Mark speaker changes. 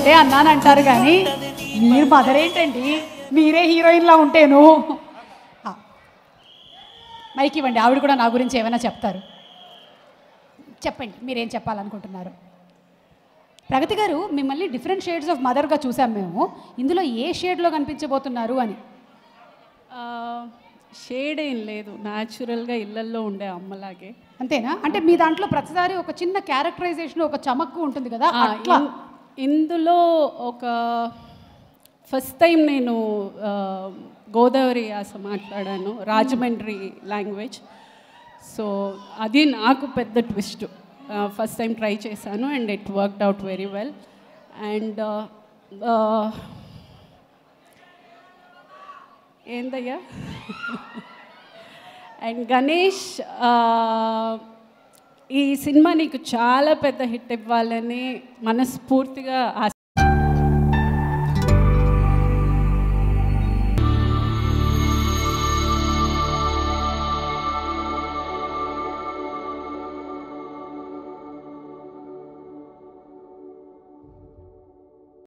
Speaker 1: అంటే అన్నానంటారు కానీ మీరు మదర్ ఏంటండి మీరే హీరోయిన్లా ఉంటేను ఆ, మైక్ ఇవ్వండి ఆవిడ కూడా నా గురించి ఏమైనా చెప్తారు చెప్పండి మీరేం చెప్పాలనుకుంటున్నారు ప్రగతి గారు మిమ్మల్ని డిఫరెంట్ షేడ్స్ ఆఫ్ మదర్గా చూసాం మేము ఇందులో ఏ షేడ్లో కనిపించబోతున్నారు అని
Speaker 2: షేడ్ ఏం లేదు న్యాచురల్గా ఇళ్ళల్లో ఉండే అమ్మలాగే
Speaker 1: అంతేనా అంటే మీ దాంట్లో ప్రతిసారి ఒక చిన్న క్యారెక్టరైజేషన్ ఒక చమక్కు ఉంటుంది కదా
Speaker 2: ఆ,
Speaker 1: అట్లా
Speaker 2: ఇన్- ఇందులో ఒక ఫస్ట్ టైం నేను ఆ, గోదావరి యాస మాట్లాడాను రాజమండ్రి లాంగ్వేజ్ సో అది నాకు పెద్ద ట్విస్ట్ ఫస్ట్ టైం ట్రై చేశాను and it worked out very well and ఏందయ్యా అండ్ గణేష్ ఆ, ఈ సినిమా నీకు చాలా పెద్ద హిట్ ఇవ్వాలని మనస్ఫూర్తిగా